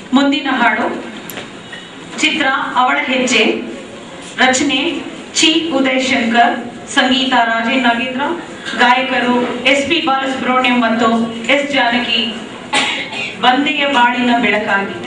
ಮುಂದಿನ ಹಾಡು ಚಿತ್ರ ಅವಳ ಹೆಜ್ಜೆ ರಚನೆ ಚಿ ಉದಯ್ ಶಂಕರ್ ಸಂಗೀತ ರಾಜೇಂದ್ರ ನಾಗೇಂದ್ರ ಗಾಯಕರು ಎಸ್ ಪಿ ಬಾಲಸುಬ್ರಹ್ಮಣ್ಯಂ ಮತ್ತು ಎಸ್ ಜಾನಕಿ ಬಂದೆಯ ಬಾಳಿನ ಬೆಳಕಾಗಿ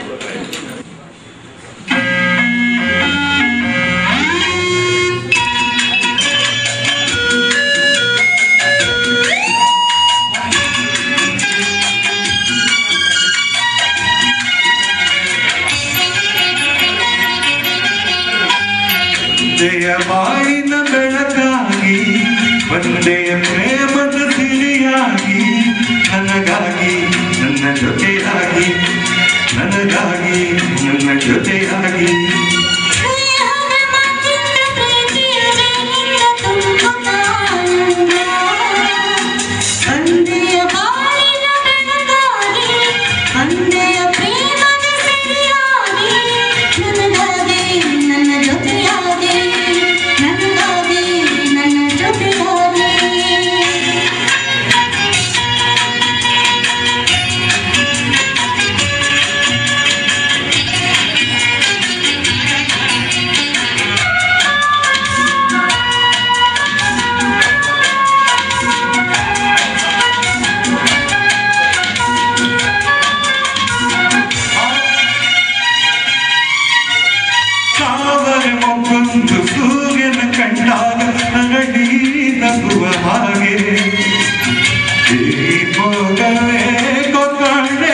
ಜಯ ಬಾಳಿನ ಬೆಳಕಾಗಿ ಒಂದೆಯ ಪ್ರೇಮದ ಸಿರಿಯಾಗಿ ನನಗಾಗಿ ನನ್ನ ಜೊತೆಯಾಗಿ ನನಗಾಗಿ ನನ್ನ ಜೊತೆಯಾಗಿ ನನ್ನ ಜೊತೆಯಾಗಿ ನನಗಾಗಿ ನನ್ನ ಜೊತೆಯಾಗಿ ಕಾವಲ ಮೊಗ್ಗೊಂದು ಸೂರ್ಯನ ಕಂಡಾಗ ನಗಡಿ ನಗುವ ಹಾಗೆ ಈ ಮೊಗವೇ ಕೊಕ್ಕಡೆ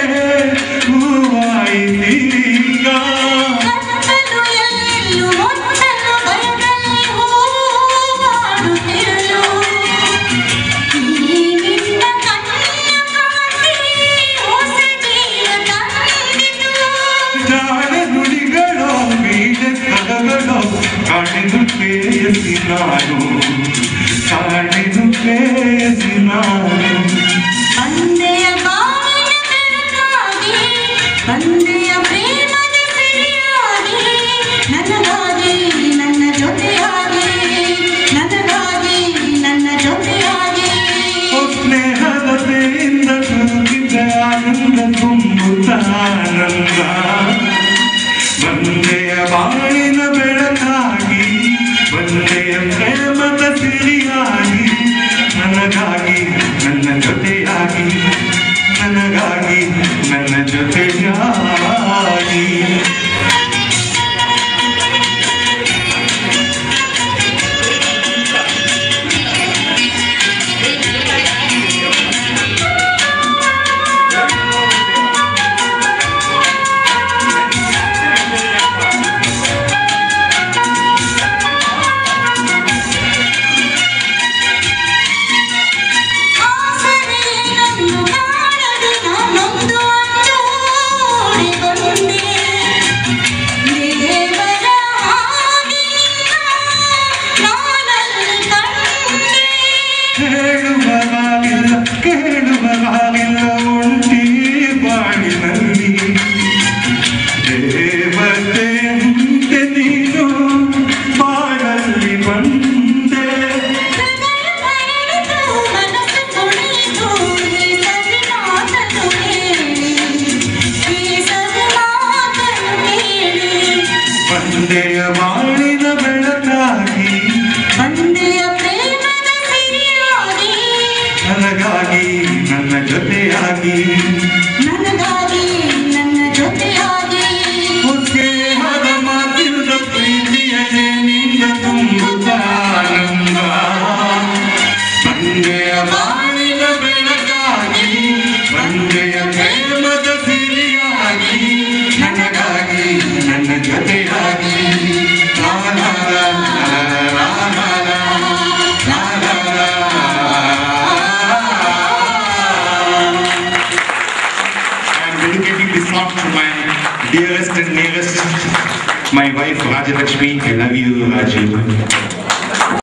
ಹೂವಾಯಿತೀಗ ಕತ್ತಲು ಎಲ್ಲೆಲ್ಲೂ ಹೊತ್ತಲು ಬಯದಲ್ಲಿ ಹೂವಾಡುತ್ತಿರಲು. ಈ ನಿನ್ನ ಕಣ್ಣಿನ ಕಾಂತಿ ಹೊಸ ಜೀವ ತಂದಿತು. ಜಾಣ ನುಡಿಗಳೋ ಬೀಜ ಕದಗಳೋ ಕಾಣಿದು ಪ್ರೇಯಸಿ ನಾನು ಕಾಣಿದು ಪ್ರೇಯಸಿ ನಾನು ಬಂದೆಯ ಬಾಳಿನ ಬೆಳಕಾಗಿ, ಬಂದೆಯ ಪ್ರೇಮದ ಸಿರಿಯಾಗಿ, ನನಗಾಗಿ ನನ್ನ ಜೊತೆಯಾಗಿ ನನಗಾಗಿ ನನ್ನ ಜೊತೆಯಾಗಿ ಓ ಸ್ನೇಹದತೆಯಿಂದ ತೂಗಿದ ಆನಂದ ತುಂಬುತ್ತಾನಂದ ಬಂದೆಯ ಬಾಳಿನ ಬೆಳಕಾಗಿ ಬಂದೆಯ ಪ್ರೇಮದ ಸಿರಿಯಾಗಿ ನನಗಾಗಿ ನನ್ನ ಜೊತೆಯಾಗಿ ನನಗಾಗಿ ನನ್ನ ಜೊತೆಯಾಗಿ ಆಸರೆಯನ್ನು ಕಾಣದೆ ನಾನೊಂದು ಅಂಜೋಡಿ ಬಂದೆ. ದೇವರ ಹಾಗೆ ನಾನಲ್ಲಿ ಕಂಡೆ. ಹೇಳುವರಾಗಿಲ್ಲ ಕೇಳುವರಾಗಿಲ್ಲ ಒಂಟಿ ಬಾಳಿನಲ್ಲಿ ದೇವತೆಯಂತೆ ನೀನು ಬಾಳಲ್ಲಿ ಬಂದೆ ಹೃದಯ ಹರಡಿತು, ಮನಸ್ಸು ಕುಣಿಯಿತು, ಈ ಸವಿ ಮಾತನ್ನು ಕೇಳಿ, ಈ ಸವಿ ಮಾತನ್ನು ಕೇಳಿ. ಬಂದೆಯ ಬಾಳಿನ ಬೆಳಕಾಗಿ ಬಂದೆಯ ಪ್ರೇಮದ ಸಿರಿಯಾಗಿ ನನಗಾಗಿ ನನ್ನ ಜೊತೆಯಾಗಿ ನನಗಾಗಿ ನನ್ನ ಜೊತೆಯಾಗಿ ಸ್ನೇಹದ ಮಾತಿನ ಪ್ರೀತಿಯ ನಿಂದ ತುಂಬುತ್ತಾನಂದ ಬಂದೆಯ ಬಾಳಿನ ಬೆಳಕಾಗಿ ಬಂದೆಯ ಪ್ರೇಮದ ಸಿರಿಯಾಗಿ ನನಗಾಗಿ ನನ್ನ ಜೊತೆಯಾಗಿ ಲಾ ಲಾ ಲಾ ಲಾ ಲಾ ಲಾ ಲಾ ಲಾ ಲಾ I am dedicating this song to my dearest and nearest, my wife Rajalakshmi. I love you, Raju.